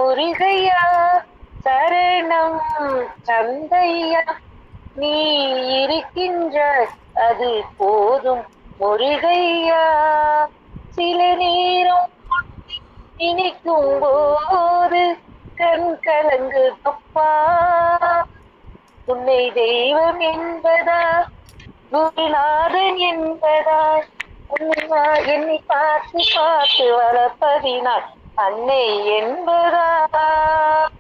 முருகையா சரணம் சந்தையா நீ இருக்கின்ற அது போதும் முருகையா சில நேரம் நினைக்கும் போது கண் கலங்கு அப்பா உன்னை தெய்வம் என்பதா குருநாதன் என்பதா உன்னை நான் என்னை பார்த்து பார்த்து வளர்ப்பதினால் அன்னை என்பதா